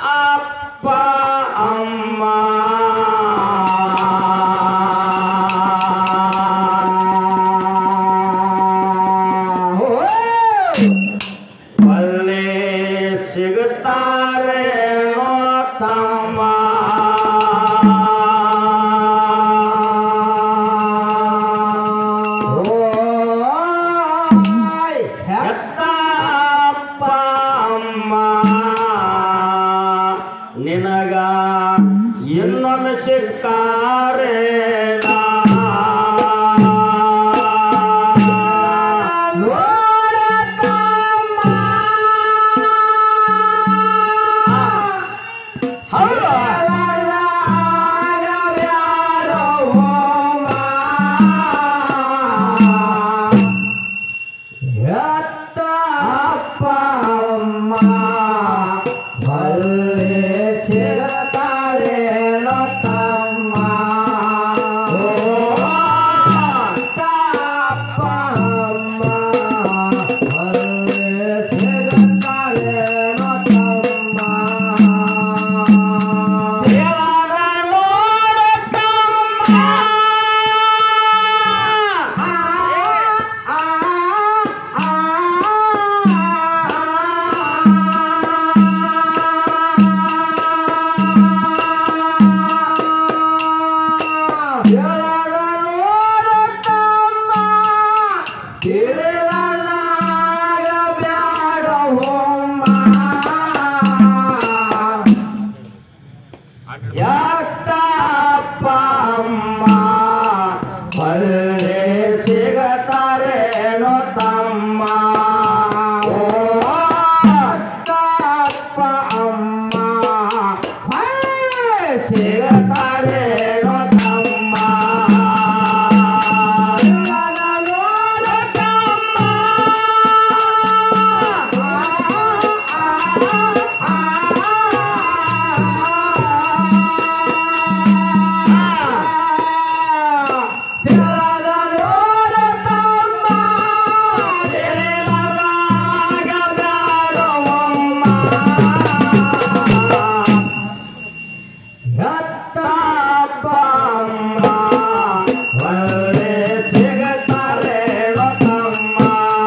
ಅಪ್ಪ ಅಮ್ಮ ಒಳ್ಳೆ ಸಿಗುತ್ತಾರೆ ತಮ್ಮ ಹೆತ್ತ ಅಪ್ಪ ಅಮ್ಮ ನಿನಗ ಇನ್ನೊಮ್ಮೆ ಸಿಕ್ಕಾರೆ ಹೆತ್ತ ಅಪ್ಪ ಅಮ್ಮ ಒಳ್ಳೆ ಸಿಗತಾರೇನೋ ತಮ್ಮ ಹೆತ್ತ ಅಪ್ಪ ಅಮ್ಮ ಒಳ್ಳೆ ಸಿಗತಾರೇನೋ ತಮ್ಮ ಯಾತಪ್ಪ ಅಮ್ಮ ಒಳ್ಳೆ ಸಿಗತಾರೇನೋ ತಮ್ಮ ಓ ಅಪ್ಪ ಅಮ್ಮ ಸಿಗತಾರೇನೋ ತಮ್ಮ ಒಳ್ಳೆ ಸಿಗತಾರೇನೋ ತಮ್ಮ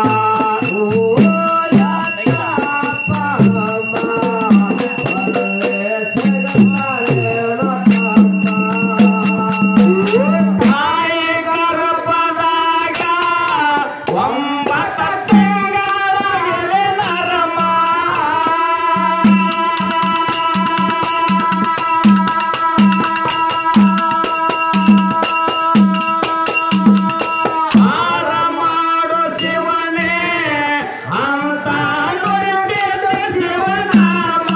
ತಾಯಿ ಗರ್ಭದಾಗ ಒಂಬತ್ತು ತಿಂಗಳ ಎಳೆ ನರಮ ಹಾರ ಮಾಡು ಶಿವನೇ ಅಂತ ನುಡಿದು ಶಿವನಾಮ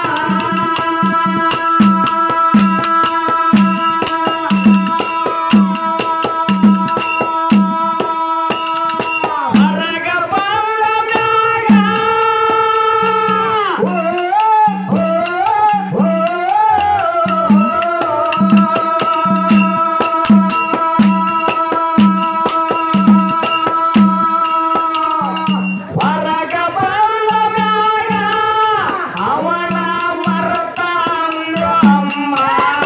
ಹೊರಗ ಬಂದ ಮ್ಯಾಗ ಹೊರಗ ಬಂದ ಮ್ಯಾಗ ಅವನ ಮರತಾಂದ್ರ ಅಮ್ಮ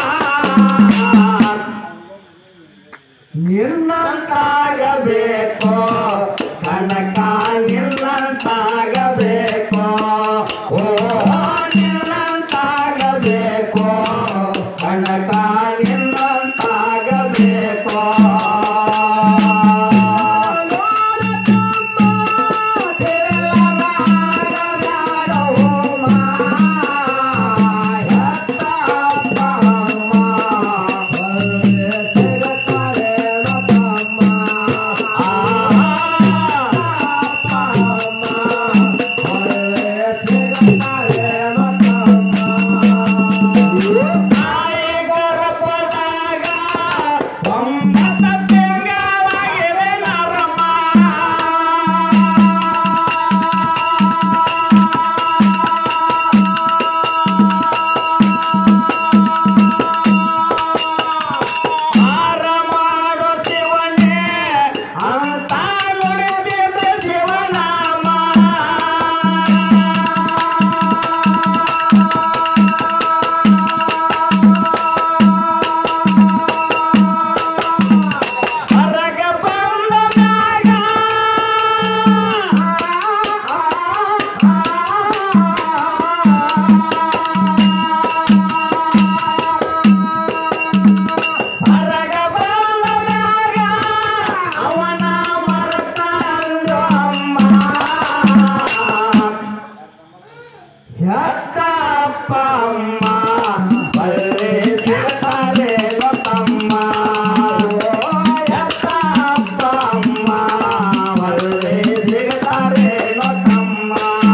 ನಿನ್ನಂತಾಗಬೇಕು ಕನಕ ನಿನ್ನಂತಾಗಬೇಕು ಓ ನಿನ್ನಂತಾಗಬೇಕು ಕನಕ ನಿನ್ನಂತಾಗಬೇಕು ಆ ಅಪ್ಪ ಅಮ್ಮ ಬಲ್ಲೆ ಸಿಗ್ತಾರೆ ಗೊತ್ತಮ್ಮ ಎತ್ತ ಅಪ್ಪ ಅಮ್ಮ ಬಲ್ಲೆ ಸಿಗ್ತಾರೆ ಗೊತ್ತಮ್ಮ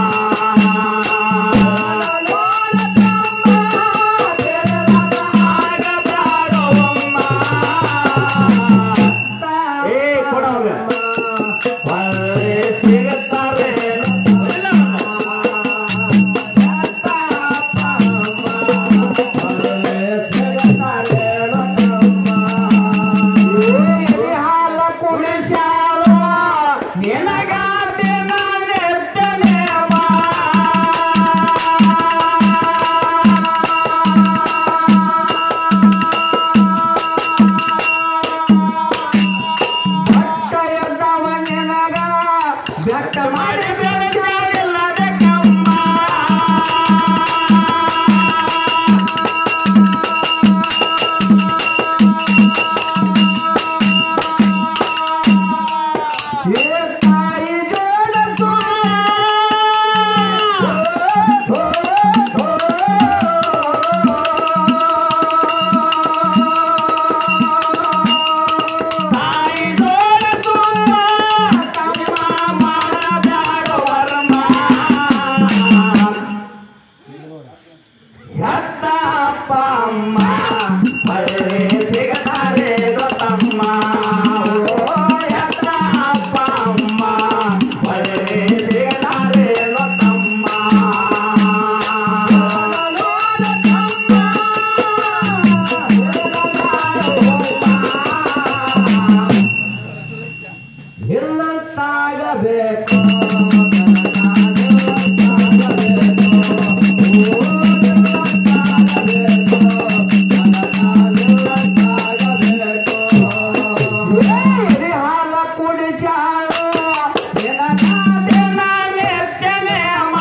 ಏ ಕೊಡವಾಗ ಬಲ್ಲೆ ಸಿಗ್ತಾರೆ ಹಾಲ ಕುಡಿಸಾರೋ ನಿನಗಾದೆ ನಾನೆತ್ತನೆ ಭಕ್ತರಿದ್ದವ ನಿನಗ ಬೆಟ್ಟ ಮಾಡಿ ಬೆಳೆಸಿಲ್ಲದೆ ಕಮ್ಮ ಏ ತಾಯಿ ಜೋಡ ತಾಯಿ ಜೋಡ ತಮ್ಮ ಮಾಡಬ್ಯಾಡೋ ವರ್ಮ ಎತ್ತ ಅಪ್ಪ ಅಮ್ಮ ಬರೇ ಸಿಗತಾರೆ ಗೊತ್ತಮ್ಮ ಓ ಎತ್ತ ಅಪ್ಪ ಅಮ್ಮ ಬರೇ ಸಿಗತಾರೆ ಗೊತ್ತಮ್ಮ ನಿನ್ನಂತಾಗಬೇಕು ಏ ಹಾಲ ಕುಡಿಸಾಳು ನಿನಗಾದೆ ನಾನೆತ್ತನೆ ಅಮ್ಮ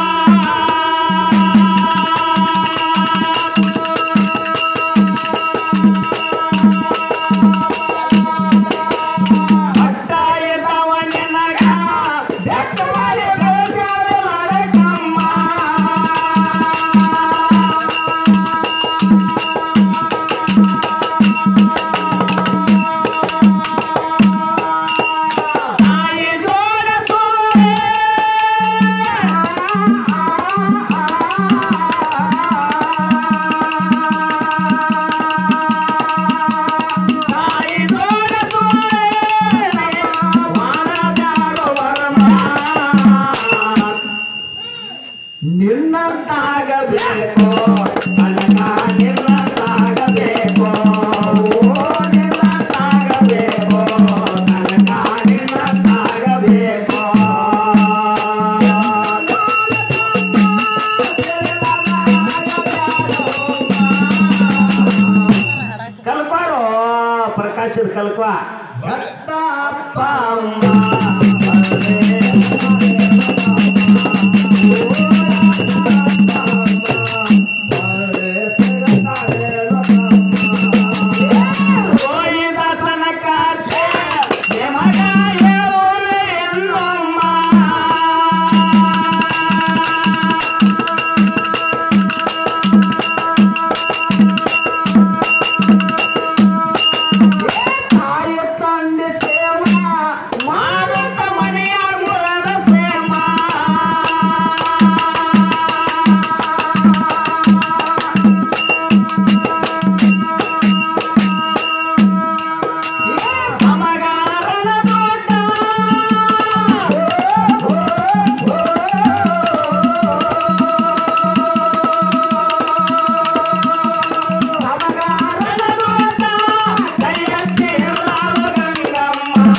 ಅಟ್ಟಾಯದವ ನಿನಗ ಬೆಟ್ಟ ಮಾಡಿ ಬೆಳೆಸಾಳು ಲಡಕಮ್ಮ ತಾಯಿ ಜೋಡ ತಾಯಿ ಜೋಡ ನಿನ್ನಂತಾಗಬೇಕು ಕನಕ ನಿನ್ನಂತಾಗಬೇಕು ಓ ನಿನ್ನಂತಾಗಬೇಕು ಕನಕ ನಿನ್ನಂತಾಗಬೇಕು ಕಲ್ಪಾರೋ ಪ್ರಕಾಶದ ಕಲ್ಪ ಭಕ್ತ ಅಪ್ಪ ಅಮ್ಮ ರೋಹಿದಾಸನ ಕಾತೆ ನಿಮಗ ಹೇಳೋರೆ ಎಲ್ಲಮ್ಮ ತಾಯಿ ತಂದೆ ಸೇವಾ ಮಾರುತ ಮನೆಯ ಗುರದ ಸೇವಾ ಸಮಗಾರನ ತೋಟ ಸಮಗಾರನ ತೋಟ ಕೈಯತ್ತಿ ಹಿಡಿದಾಳು ಗಂಗಮ್ಮ.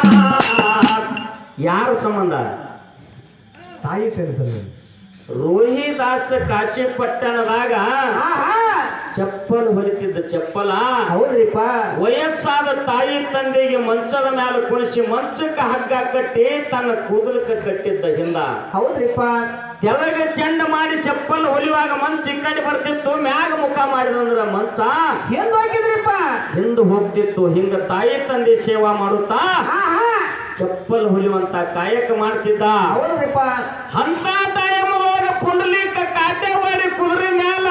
ಯಾರ ಸಂಬಂಧ ತಾಯಿ ಸೇರಿಸಲು ರೋಹಿದಾಸ ಕಾಶಿ ಪಟ್ಟಣದಾಗ ಚಪ್ಪಲ್ ಹೊಲಿತಿದ್ದ ಚಪ್ಪಲ ಹೌದ್ರಿಪ್ಪ ವಯಸ್ಸಾದ ತಾಯಿ ತಂದೆಗೆ ಮಂಚದ ಮೇಲೆ ಕುಣಿಸಿ ಮಂಚಕ್ಕೆ ಹಗ್ಗ ಕಟ್ಟಿ ತನ್ನ ಕೂದಲಕ್ಕೆ ಕಟ್ಟಿದ್ದ ಹಿಂದ ಹೌದ್ರಿಪ್ಪ ತೆಳಗೆ ಚೆಂಡ ಮಾಡಿ ಚಪ್ಪಲ್ ಹೊಲಿಯುವಾಗ ಮಂಚ ಈ ಕಡೆ ಬರ್ತಿತ್ತು ಮ್ಯಾಗ ಮುಖ ಮಾಡಿದಂದ್ರ ಮಂಚ ಹಿಂದ್ ಹೋಗಿದ್ರಿಪ್ಪ ಹಿಂದೆ ಹೋಗ್ತಿತ್ತು ಹಿಂಗ ತಾಯಿ ತಂದೆ ಸೇವಾ ಮಾಡುತ್ತಾ ಹಾ ಹಾ ಚಪ್ಪಲ್ ಹೊಲಿಯುವಂತ ಕಾಯಕ ಮಾಡ್ತಿದ್ದ ಹೌದ್ರಿಪ್ಪ ಅಂತ ಟೈಮ್ದೊಳಗ ಪುಂಡಲಿಕ ಕಾಟೆವಾಡಿ ಕುದುರೆ ಮ್ಯಾಲ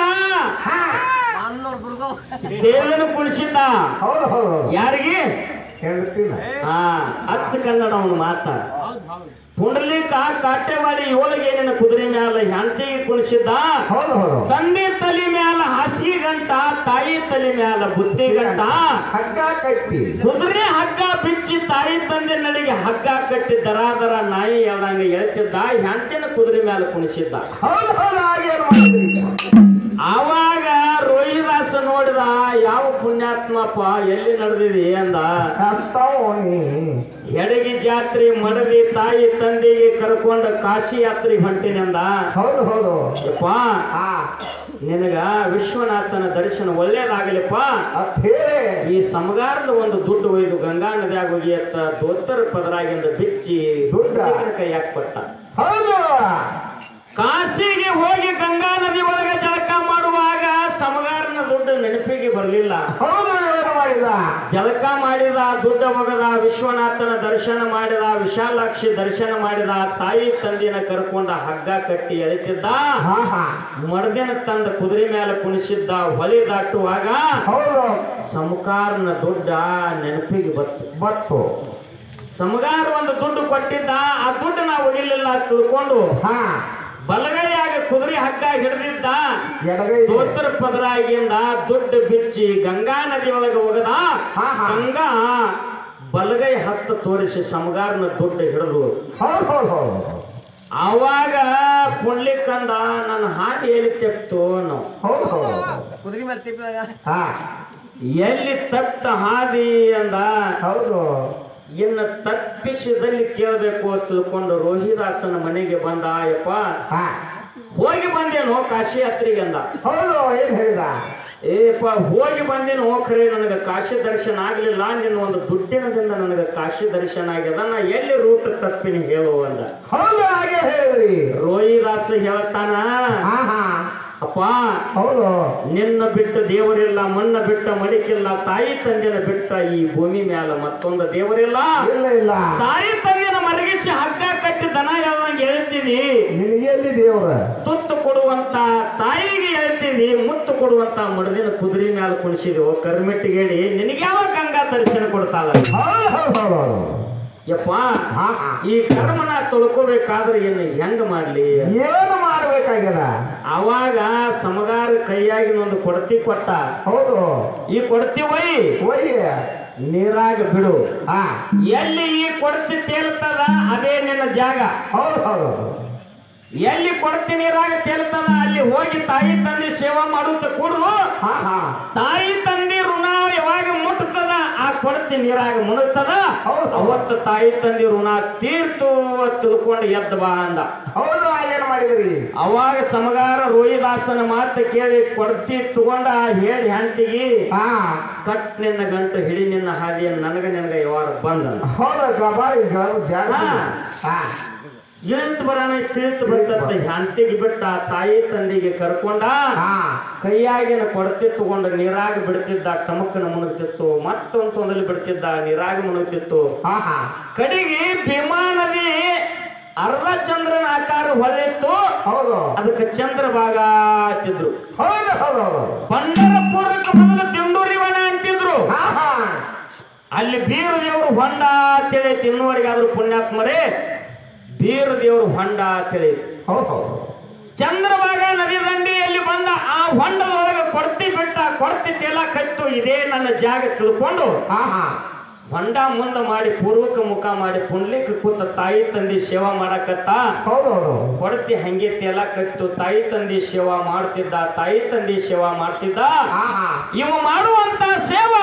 ದೇವನ ಕುಣಿಸಿದ್ದ ಹೌದು ಹೌದು ಹೌದು ಯಾರಿಗೆ ಹೇಳ್ತೀನ ಹಾ ಅಚ್ಚ ಕನ್ನಡ ಅವನು ಮಾತ ಪುಂಡಲೀಕ ಕಾಟೆವಾಡಿ ಏಳಿಗೆ ಏನೇನು ಕುದುರೆ ಮ್ಯಾಲ ಹೆಂಡತಿಗೆ ಕುಣಿಸಿದ್ದ ಹೌದು ಹೌದು ತಂದೆ ತಲೆ ಮ್ಯಾಲ ಹಾಸಿಗೆ ಗಂಟ ತಾಯಿ ತಲೆ ಮ್ಯಾಲ ಬುತ್ತಿ ಗಂಟ ಹಗ್ಗ ಕಟ್ಟಿ ಕುದುರೆ ಹಗ್ಗ ಬಿಚ್ಚಿ ತಾಯಿ ತಂದೆ ನಡಿಗೆ ಹಗ್ಗ ಕಟ್ಟಿ ದರ ದರ ನಾಯಿ ಎಳ್ದಂಗ ಎಳ್ತಿದ್ದ ಹೆಂಡತಿನ ಕುದುರೆ ಮ್ಯಾಲ ಕುಣಿಸಿದ್ದ ಹೌದು ಹೌದು ಹಾಗೆ ಏನ್ ಮಾಡಿದ್ರಿ ಆವಾಗ ರೋಹಿದಾಸ ನೋಡಿದ ಯಾವ ಪುಣ್ಯಾತ್ಮಪ್ಪ ಎಲ್ಲಿ ನಡೆದಿದೆ ಅಂದ ಅಂತವನಿ ಹೆಡಗಿ ಜಾತ್ರೆ ಮಡದಿ ತಾಯಿ ತಂದೆಗೆ ಕರ್ಕೊಂಡು ಕಾಶಿ ಯಾತ್ರೆಗೆ ಹೊಂಟಿನಿ ಅಂದ ಹೌದು ಹೌದು ಯಪ್ಪ ಹಾ ನಿನಗ ವಿಶ್ವನಾಥನ ದರ್ಶನ ಒಳ್ಳೇದಾಗಲಿಪ್ಪ ಅತ್ ಹೇಳಿ ಈ ಸಮಗಾರದ ಒಂದು ದುಡ್ಡು ಒಯ್ದು ಗಂಗಾ ನದಿಯಾಗ ಹೋಗಿ ಅತ್ತ ದೋತ್ತರ ಪದರಾಗಿಂದ ಬಿಚ್ಚಿ ದುಡ್ಡ? ಕೈಯಾಗ ಕೊಟ್ಟ ಹೌದು ಕಾಶಿಗೆ ಹೋಗಿ ಗಂಗಾ ನದಿ ಒಳಗೆ ಜಳಕ ಮಾಡುವಾಗ ಸಮಗಾರನ ದುಡ್ಡು ನೆನಪಿಗೆ ಬರಲಿಲ್ಲ ಹೌದು ಏನು ಮಾಡಿದ ಜಳಕ ಮಾಡಿದ ದುಡ್ಡ ಒಗದ ವಿಶ್ವನಾಥನ ದರ್ಶನ ಮಾಡಿದ ವಿಶಾಲಾಕ್ಷಿ ದರ್ಶನ ಮಾಡಿದ ತಾಯಿ ತಂದಿನ ಕರ್ಕೊಂಡ ಹಗ್ಗ ಕಟ್ಟಿ ಎಳಿತಿದ್ದ ಹಾ ಹಾ ಮಡದಿನ ತಂದ ಕುದುರೆ ಮೇಲೆ ಕುಣಿಸಿದ್ದ ಹೊಳಿ ದಾಟುವಾಗ ಹೌದು ಸಮಕಾರನ ದುಡ್ಡ ನೆನಪಿಗೆ ಬತ್ತು ಬತ್ತು ಸಮಗಾರ ಒಂದು ದುಡ್ಡು ಕೊಟ್ಟಿದ್ದ ಆ ದುಡ್ಡು ನಾವು ಒಗಿಲಿಲ್ಲ ತಿಳ್ಕೊಂಡು ಹಾ ಬಲಗೈಯಾಗ ಕುದುರೆ ಹಗ್ಗ ಹಿಡಿದಿದ್ದ ಎಡಗೈ ದೋತ್ರ ಪದರಾಗಿಂದ ದುಡ್ಡು ಬಿಚ್ಚಿ ಗಂಗಾ ನದಿ ಒಳಗೆ ಹೋಗದ ಹಾ, ಹಾ. ಗಂಗಾ ಬಲಗೈ ಹಸ್ತ ತೋರಿಸಿ ಸಮಗಾರನ ದುಡ್ಡು ಹಿಡಿದು ಹೌದು ಹೌದು ಹೌದು ಆವಾಗ ಪುಣ್ಲಿಕ್ಕಂದ ನನ್ನ ಹಾದಿ ಎಲ್ಲಿ ತೆಪ್ತು ನಾವು ಹೌದು ಹೌದು ಕುದುರೆ ಮೇಲೆ ತಿಪ್ಪಿದಾಗ ಹಾ ಎಲ್ಲಿ ತಪ್ತ ಹಾದಿ ಅಂದ ಹೌದು ಇನ್ನು ತಪ್ಪಿಸಿದಲ್ಲಿ ಕೇಳಬೇಕು ಅಂತ ತಿಳ್ಕೊಂಡು ರೋಹಿದಾಸನ ಮನೆಗೆ ಬಂದ ಯಪ್ಪ ಹಾ ಹೋಗಿ ಬಂದೇನೋ ಕಾಶಿ ಯಾತ್ರೆಗೆ ಅಂದ ಹೌದು ಏನ್ ಹೇಳಿದ ಏಪ್ಪ ಹೋಗಿ ಬಂದೇನು ಖರೆ ನನಗೆ ಕಾಶಿ ದರ್ಶನ ಆಗ್ಲಿಲ್ಲ ನಿನ್ನ ಒಂದು ದುಡ್ಡಿನದಿಂದ ನನಗೆ ಕಾಶಿ ದರ್ಶನ ಆಗ್ಯದ ನಾ ಎಲ್ಲಿ ರೂಟ್ ತಪ್ಪಿನಿ ಹೇಳು ಅಂದ ಹೌದು ಹಾಗೆ ಹೇಳ್ರಿ ರೋಹಿದಾಸ ಹೇಳ್ತಾನ ಹಾ ಹಾ ಅಪ್ಪ ಹೌದು ನಿನ್ನ ಬಿಟ್ಟು ದೇವರಿಲ್ಲ ಮಣ್ಣ ಬಿಟ್ಟ ಮಡಿಕಿಲ್ಲ ತಾಯಿ ತಂದೆನ ಬಿಟ್ಟ ಈ ಭೂಮಿ ಮ್ಯಾಲ ಮತ್ತೊಂದು ದೇವರಿಲ್ಲ ಇಲ್ಲ ಇಲ್ಲ ತಾಯಿ ತಂದೆನ ಮಲಗಿಸಿ ಹಗ್ಗ ಕಟ್ಟಿ ದನ ಯಾವಾಗ ಹೇಳ್ತೀನಿ ನಿನಗೆ ಎಲ್ಲಿ ದೇವ್ರ ತುತ್ತು ಕೊಡುವಂತ ತಾಯಿಗೆ ಹೇಳ್ತೀನಿ ಮುತ್ತು ಕೊಡುವಂತ ಮಡದಿನ ಕುದುರೆ ಮ್ಯಾಲ ಕುಣಿಸಿದೆವು ಕರ್ಮಿಟ್ಟಿಗೇಳಿ ನಿನಗೆ ಯಾವ ಗಂಗಾ ದರ್ಶನ ಕೊಡ್ತಾಳ ಹೌದು ಹೌದು ಹೌದು ಹೌದು ಯಪ್ಪ ಹಾ ಹಾ ಈ ಕರ್ಮನ ತೊಳ್ಕೋಬೇಕಾದ್ರೆ ಏನು ಹೆಂಗ ಮಾಡ್ಲಿ ಏನು ಮಾಡ್ಬೇಕಾಗ್ಯದ ಅವಾಗ ಸಮಗಾರ ಕೈಯಾಗಿನ ಒಂದು ಕೊಡತಿ ಕೊಟ್ಟ ಹೌದು ಈ ಕೊಡತಿ ಒಯ್ ಒಯ್ಯ ನೀರಾಗ ಬಿಡು ಹಾ ಎಲ್ಲಿ ಈ ಕೊಡತಿ ತೇಲ್ತದ ಅದೇ ನಿನ್ನ ಜಾಗ ಹೌದು ಹೌದು ಎಲ್ಲಿ ಕೊಡತಿ ನೀರಾಗ ತೇಲ್ತದ ಅಲ್ಲಿ ಹೋಗಿ ತಾಯಿ ತಂದೆ ಸೇವಾ ಮಾಡುತ್ತ ಕೂಡಲು ಹಾ ಹಾ ತಾಯಿ ತಂದೆ ಋಣ ಯಾವಾಗ ಮುಟ್ತದ ಆ ಕೊಡತಿ ನೀರಾಗ ಮುಳುಗ್ತದ ಹೌದು. ಅವತ್ತು ತಾಯಿ ತಂದೆ ಋಣ ತೀರ್ತು ಅಂತ ತಿಳ್ಕೊಂಡು ಎದ್ದ ಬಾ ಅಂದ ಹೌದು ಏನ್ ಮಾಡಿದ್ರಿ ಅವಾಗ ಸಮಗಾರ ರೋಹಿದಾಸನ ಮಾತು ಕೇಳಿ ಕೊಡತಿ ತಗೊಂಡ ಹೇಳಿ ಹೆಂಡತಿಗೆ ಹಾ ಕಟ್ ನಿನ್ನ ಗಂಟು ಹಿಡಿ ನಿನ್ನ ಹಾದಿಯನ್ನು ನನಗ ನಿನಗ ಯಾವಾಗ ಬಂದ ಹೌದು ಗಬಾಳಿ ಜಾಗ ಹಾ. ಹಾ ಇಳಿತು ಬರೋಣ ತಿಳಿತು ಬರ್ತಂತ ಹೆಂಡತಿಗೆ ಬಿಟ್ಟ ತಾಯಿ ತಂದೆಗೆ ಕರ್ಕೊಂಡ ಹಾ ಕೈಯಾಗಿನ ಕೊಡತಿ ತಗೊಂಡು ನೀರಾಗ ಬಿಡ್ತಿದ್ದ ಟಮಕ್ಕನ ಮುಳುಗ್ತಿತ್ತು ಮತ್ತೊಂದು ತೊಂದಲ್ಲಿ ಬಿಡ್ತಿದ್ದ ನೀರಾಗ ಮುಳುಗ್ತಿತ್ತು ಹಾ ಹಾ ಕಡೆಗೆ ಭೀಮಾ ನದಿ ಅರ್ಧ ಚಂದ್ರನ ಆಕಾರ ಹೊಳೆಯಿತ್ತು ಹೌದು ಅದಕ್ಕೆ ಚಂದ್ರ ಭಾಗ ಅಂತಿದ್ರು ಹೌದು ಹೌದು ಹೌದು ಪಂಡರಪುರಕ್ಕೆ ಮೊದಲು ದಿಂಡೂರಿ ವನ ಅಂತಿದ್ರು ಹಾ ಹಾ ಅಲ್ಲಿ ಬೀರ ದೇವರು ಹೊಂಡ ಅಂತೇಳಿ ತಿನ್ನುವರಿಗಾದ್ರು ಪುಣ್ಯಾತ್ಮರೇ ಬೀರ ದೇವರು ಹೊಂಡ ಅಂತೇಳಿ ಹೌದು ಹೌದು ಚಂದ್ರಭಾಗ ನದಿ ದಂಡೆಯಲ್ಲಿ ಬಂದ ಆ ಹೊಂಡದೊಳಗೆ ಕೊಡ್ತಿ ಬಿಟ್ಟ ಕೊಡ್ತಿ ತೇಲ ಕತ್ತು ಇದೇ ನನ್ನ ಜಾಗ ತಿಳ್ಕೊಂಡು ಹಾ ಹಾ ಹೊಂಡ ಮುಂದೆ ಮಾಡಿ ಪೂರ್ವಕ ಮುಖ ಮಾಡಿ ಪುಂಡ್ಲಿಕ್ಕೆ ಕೂತ ತಾಯಿ ತಂದೆ ಸೇವಾ ಮಾಡಕತ್ತ ಹೌದು ಹೌದು ಕೊಡತಿ ಹಂಗೆ ತೇಲ ಕತ್ತು ತಾಯಿ ತಂದೆ ಸೇವಾ ಮಾಡ್ತಿದ್ದ ತಾಯಿ ತಂದೆ ಸೇವಾ ಮಾಡ್ತಿದ್ದ ಹಾ ಹಾ ಇವ ಮಾಡುವಂತ ಸೇವಾ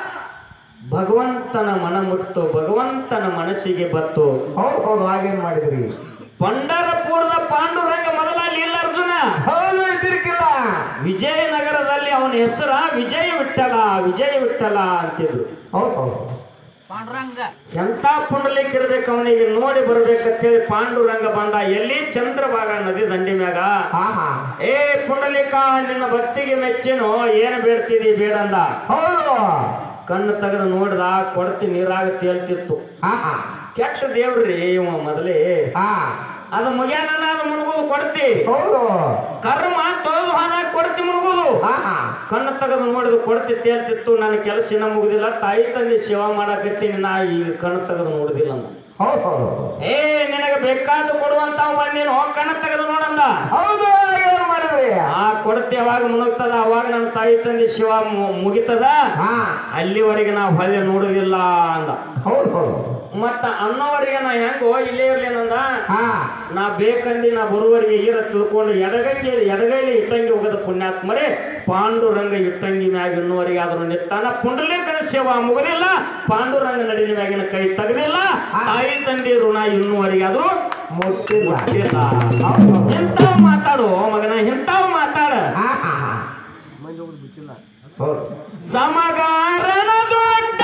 ಭಗವಂತನ ಮನ ಮುಟ್ತು ಭಗವಂತನ ಮನಸ್ಸಿಗೆ ಬತ್ತು ಹೌದು ಹೌದು ಹಾಗೇನ್ ಮಾಡಿದ್ರಿ ಪಂಡರಪುರದ ಪಾಂಡುರಂಗ ಮೊದಲ ಅಲ್ಲಿ ಇಲ್ಲ ಅರ್ಜುನ ಹೌದು ಇದ್ದಿರ್ಕಿಲ್ಲ ವಿಜಯನಗರದಲ್ಲಿ ಅವನ ಹೆಸರ ವಿಜಯ ವಿಠಲ ವಿಜಯ ವಿಠಲ ಅಂತಿದ್ರು ಹೌದು ಹೌದು ಪಾಂಡುರಂಗ ಎಂತ ಪುಂಡಲಿಕ್ ಇರ್ಬೇಕು ಅವನಿಗೆ ನೋಡಿ ಬರ್ಬೇಕಂತೇಳಿ ಪಾಂಡುರಂಗ ಬಂದ ಎಲ್ಲಿ ಚಂದ್ರಭಾಗ ನದಿ ದಂಡಿ ಮ್ಯಾಗ ಹಾ ಹಾ ಏ ಪುಂಡಲಿಕ ನಿನ್ನ ಭಕ್ತಿಗೆ ಮೆಚ್ಚೇನು ಏನು ಬೇಡ್ತಿದಿ ಬೇಡಂದ ಹೌದು ಕಣ್ಣು ತೆಗೆದು ನೋಡ್ದ ಕೊಡತಿ ನೀರಾಗ ತೇಳ್ತಿತ್ತು ಹಾ ಹಾ ಕೆಟ್ಟ ದೇವ್ರಿ ಇವ ಮೊದಲೇ ಹಾ ಅದು ಮುಗ್ಯಾನ ಅದು ಮುಳುಗುದು ಕೊಡ್ತಿ ಹೌದು ಕರ್ಮ ತೊಳೆದು ಹಾನ ಕೊಡ್ತಿ ಮುಳುಗುದು ಹಾ ಹಾ ಕಣ್ಣು ತೆಗೆದು ನೋಡಿದ್ರು ಕೊಡ್ತಿತ್ತು ಹೇಳ್ತಿತ್ತು ನನ್ನ ಕೆಲಸ ಇನ್ನ ಮುಗುದಿಲ್ಲ ತಾಯಿ ತಂದೆ ಸೇವಾ ಮಾಡಾಕತ್ತೀನಿ ನಾ ಈಗ ಕಣ್ಣು ತೆಗೆದು ನೋಡುದಿಲ್ಲ ಅಂದ. ಹೌದು ಹೌದು ಏ ನಿನಗೆ ಬೇಕಾದ್ದು ಕೊಡುವಂತ ಬಂದೇನು ಕಣ್ಣು ತೆಗೆದು ನೋಡಂದ ಹೌದು ಏನ್ ಮಾಡಿದ್ರಿ ಆ ಕೊಡತೆ ಯಾವಾಗ ಮುಳುಗ್ತದ ಅವಾಗ ನನ್ನ ತಾಯಿ ತಂದೆ ಶಿವ ಮು- ಮುಗಿತದ ಹಾ ಅಲ್ಲಿವರೆಗೆ ನಾವು ಹೊಳ್ಳಿ ನೋಡುದಿಲ್ಲ ಅಂದ ಹೌದು ಹೌದು ಮತ್ತ ಅನ್ನೋವರೆಗೆ ನಾ ಹೆಂಗೋ ಇಲ್ಲೇ ಇರ್ಲೇನಂದ ಹಾ ನಾ ಬೇಕಂದಿ ನಾ ಬರುವವರೆಗೆ ಈರ ತಿಳ್ಕೊಂಡು ಎಡಗೈಲಿ ಎಡಗೈಲಿ ಇಟ್ಟಂಗಿ ಹೋಗದ ಪುಣ್ಯಾತ್ಮರೇ ಪಾಂಡುರಂಗ ಇಟ್ಟಂಗಿ ಮ್ಯಾಗ ಇನ್ನುವರೆಗೆ ಆದ್ರೂ ನಿತ್ತಾನ ಪುಂಡಲಿಕನ ಸೇವಾ ಮುಗಲಿಲ್ಲ ಪಾಂಡುರಂಗ ನಡಿನ ಮ್ಯಾಗಿನ ಕೈ ತೆಗೆದಿಲ್ಲ ತಾಯಿ ತಂದೆ ಋಣ ಇನ್ನುವರೆಗೆ ಆದ್ರೂ ಮುಟ್ಟಿಲ್ಲ ಮುಟ್ಟಿಲ್ಲ ಹೌದು ಹೌದು ಇಂಥವ್ ಮಾತಾಡು ಮಗನ ಇಂಥವ್ ಮಾತಾಡ ಹಾ ಹಾ ಹಾ ಮಂದಿ ಹೋಗುದು ಬಿಟ್ಟಿಲ್ಲ ಹೌದು ಸಮಗಾರನ ದೊಡ್ಡ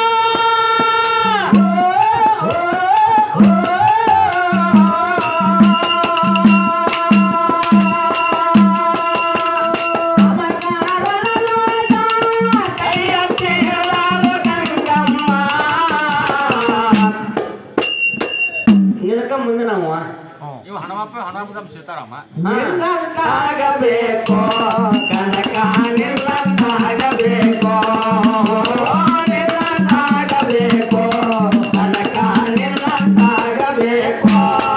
ಕೈಯ ತೀರಲಾಲು ಗಂಗಮ್ಮ. ನಿನಕ ಮುಂದೆ ನಾವು ಇವ್ ಹಣಮಪ್ಪ ಹಣಮಗಮ್ ಸೀತಾರಾಮ ನಿನ್ನಂತಾಗಬೇಕು ಕನಕ ನಿನ್ನಂತಾಗಬೇಕು ನಿನ್ನಂತಾಗಬೇಕು ಕನಕ ನಿನ್ನಂತಾಗಬೇಕು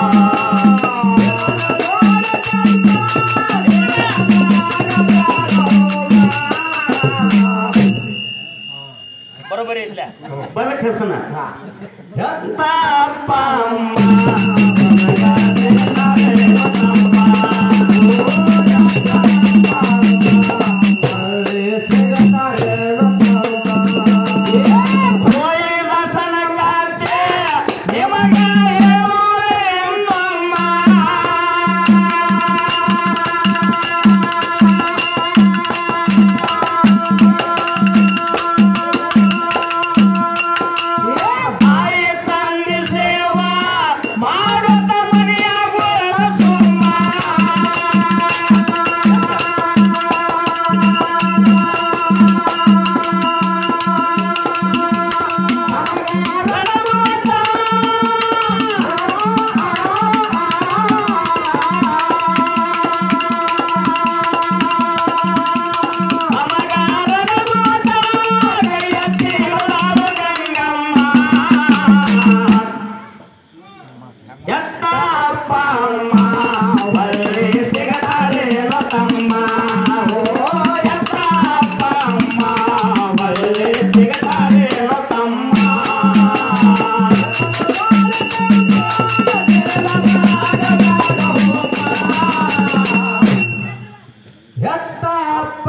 ಬರೋಬರಿ ಇಲ್ಲ ಬಲಕ್ ಹೆಸನ ಅಪ್ಪ ಅಮ್ಮ ಹೋಯಿದಸನ ಕಾತೆ ನಿಮಗ ಹೇಳೋರೆ ಎನ್ನಮ್ಮ. ತಾಯಿ ತಂದೆ ಸೇವಾ ಮಾಡುತ್ತ ಮನೆಯಾಗ ಸುಮ್ಮ ಎತ್ತ ಅಪ್ಪ ಅಮ್ಮ ಒಳ್ಳೆ ಸಿಗದಾರೇನೋ ತಮ್ಮ ಓ ಎತ್ತ ಅಪ್ಪ ಅಮ್ಮ ಒಳ್ಳೆ ಸಿಗದಾರೇನೋ ತಮ್ಮ ಎತ್ತ ಅಪ್ಪ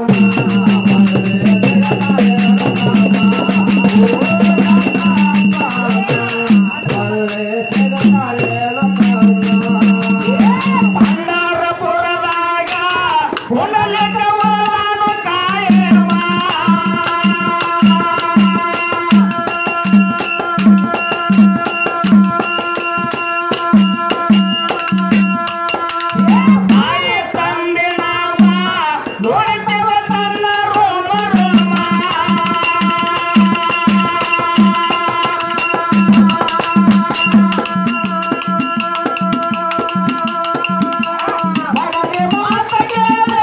ಪಂಡರಪುರದಾಗ ಪುಂಡಲಿಕವನು ಕಾಯಮ ತಾಯಿ ತಂದೆ ನಾಮ ನೋಡಿದ್ದೇವ ತನ್ನ ರೋಮ ರೋಮ ಮಗನೇ ಮಾತ ಕೇಳೆ.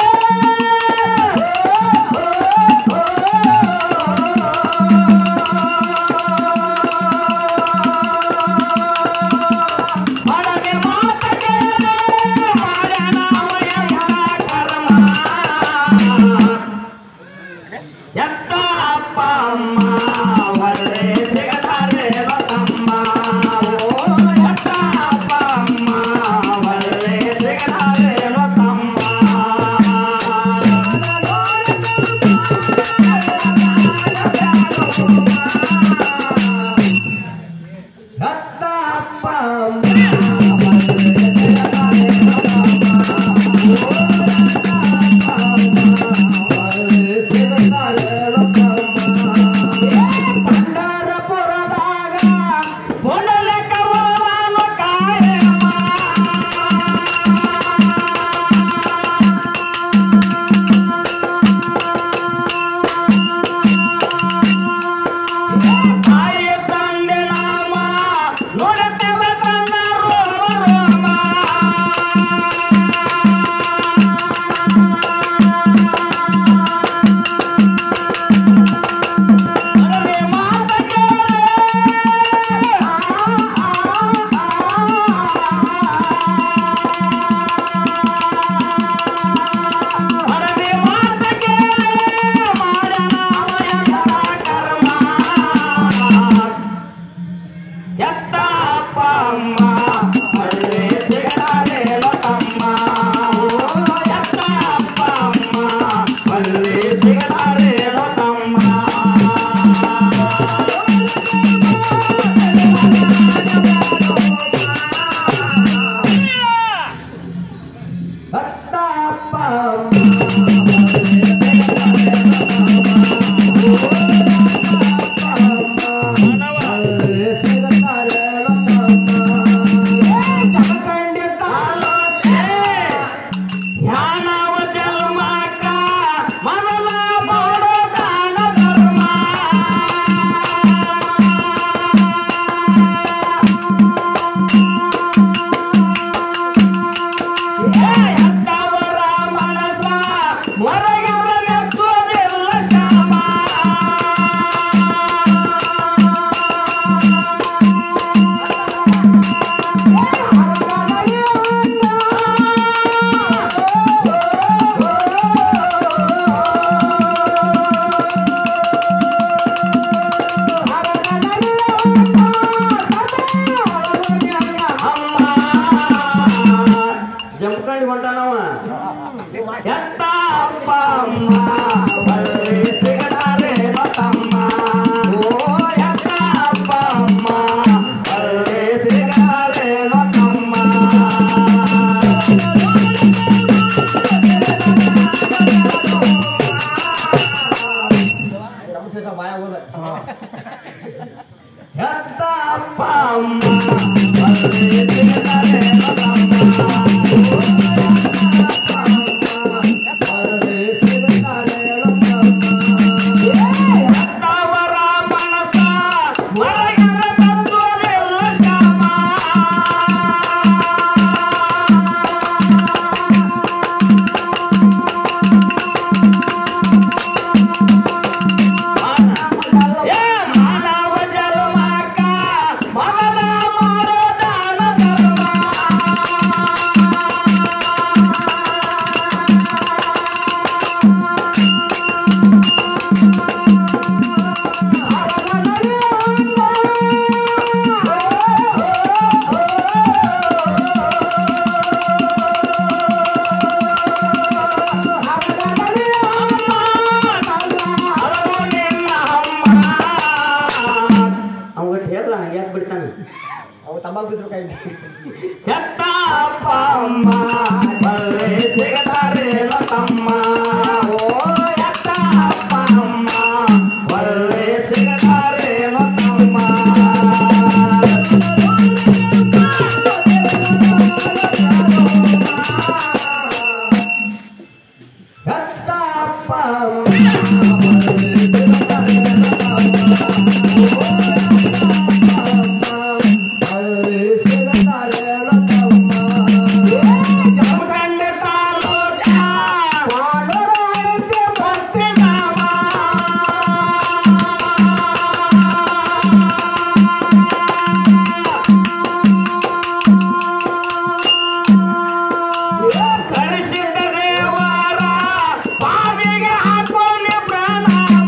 ಮಗನೇ ಮಾತ ಕೇಳೆ. ಮರಣಮಯ ಕರ್ಮ. ಎತ್ತ ಅಪ್ಪ ಅಮ್ಮ ಒಳ್ಳೆ ಸಿಗತಾರೆ ತಮ್ಮ ಓ ಎತ್ತ ಅಪ್ಪ ಅಮ್ಮ ಒಳ್ಳೆ ಸಿಗತಾರೆ ತಮ್ಮ ಎತ್ತ ಅಪ್ಪ ಪಂಡರಪುರದಾಗ ಪುಂಡಲಿಕವನು ಕಾಯಮ ತಾಯಿ ತಂದೆ ನಾಮ ನೋಡುತ್ತೇವೆ ತನ್ನ ರೋಮ ರೋಮ ಮರಗರ ಮೆಚ್ಚೋದಿಲ್ಲ ಶ್ಯಾಮ ಅಮ್ಮ ಜಮ್ಕಂಡಿ ಹೊಂಟಾನವ ಎತ್ತ ಅಪ್ಪ ಅಮ್ಮ ಒಳ್ಳೆ ಸಿಗಲಾರೆ ತಮ್ಮ ಓ ಎತ್ತ ಅಪ್ಪ ಅಮ್ಮ ಒಳ್ಳೆ ಸಿಗಲಾರೆ ತಮ್ಮ ಎತ್ತ ಅಪ್ಪ ಅಮ್ಮ ಒಳ್ಳೆ ಸಿಗಲಾರೆ ತಮ್ಮ ಅವರ ಮನಸ ಮರಗರ ತಂದೋದಿಲ್ಲ ಶ್ಯಾಮ ಏ ಮಾನವ ಜನ್ಮಕ್ಕ ಮನದ ಮಾಡೋ ದಾನ ಧರ್ಮ ಅವತ್ತು ಹೇಳ್ದ ಹಂಗೆ ಯಾಕೆ ಬಿಡ್ತಾನೆ ಅವು ತಮ್ಮ ಬಿಸ್ಬೇಕಾಯ್ತು ಎತ್ತ ಅಪ್ಪ ಅಮ್ಮ ಬಲ್ಲೆ ಸಿಗತಾರೆ ತಮ್ಮ ಓ ಎತ್ತ ಅಪ್ಪ ಅಮ್ಮ ಬಲ್ಲೆ ಸಿಗತಾರೆ ತಮ್ಮ ಎತ್ತ ಅಪ್ಪ ಜಮಖಂಡ ತಾಲೂಕ ವಾಡರಾಯತೆ ಪಟ್ಟಿನಾಮ ಕಳಿಸಿದ ದೇವರ ಪಾದಿಗೆ ಹಾಕೋಲಿ ಪ್ರಣಾಮ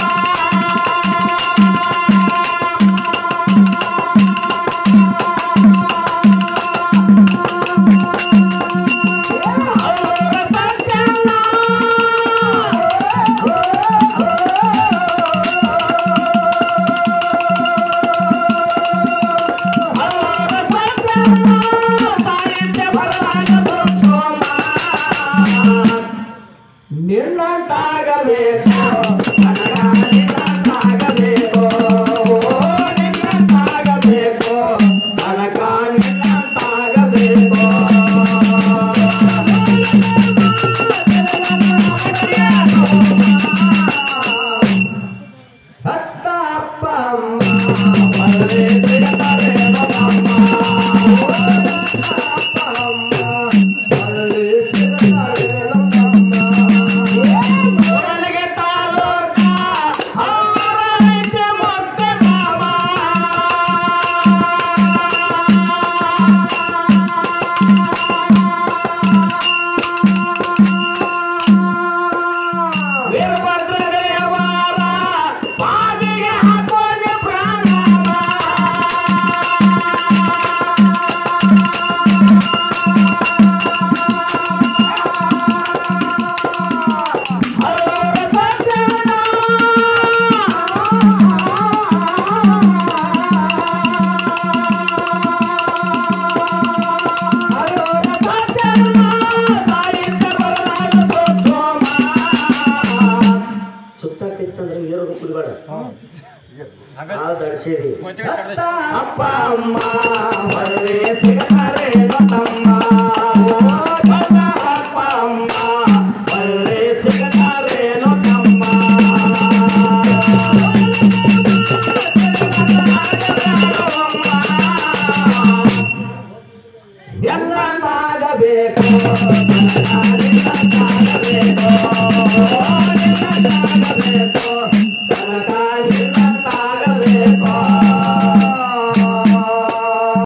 ಅವರ ಸತ್ಯನ ಅವರ ಸತ್ಯನ ಸಾಹಿತ್ಯ ಬರಲಾಗ ಸೋಮ ನಿನ್ನಂತಾಗಬೇಕು ನನಗ ನಿನ್ನಂತಾಗಬೇಕು ನಿನ್ನಂತಾಗಬೇಕು ನನಗ ನಿನ್ನಂತಾಗಬೇಕು ಅತ್ತ ಅಪ್ಪ ಅಮ್ಮ ಒಳ್ಳೆ ಸಿಗತಾರೆ ಅಮ್ಮ ಅಪ್ಪ ಅಮ್ಮ ಒಳ್ಳೆ ಸಿಗತಾರೆ ನನಗೆ ತಾಲೂಕ ಅವರ ಐತೆ ಮತ್ತೆ ನಾಮ ವೀರಭದ್ರ ದೇವರ ಪಾದಿಗೆ ಹಾಕೋನೆ ಪ್ರಣಾಮ ಅವರ ಸಜ್ಜನ ಅವರ ಸಜ್ಜನ ಸಾಹಿತ್ಯ ಬರಲಾಗ ಸೋಮ ಚುಚ್ಚಾಕಿತ್ತಂದ್ರೆ ನೀರು ಕುಡಿಬೇಡ ಹಾಲು ದಡಿಸಿದಿ ಅಪ್ಪ ಅಮ್ಮ ಒಳ್ಳೆ ಸಿಗತಾರೆ ತಮ್ಮ ಅಪ್ಪ ಅಮ್ಮ ಒಳ್ಳೆ ಸಿಗತಾರೆ ತಮ್ಮ ಎಲ್ಲಾಗಬೇಕು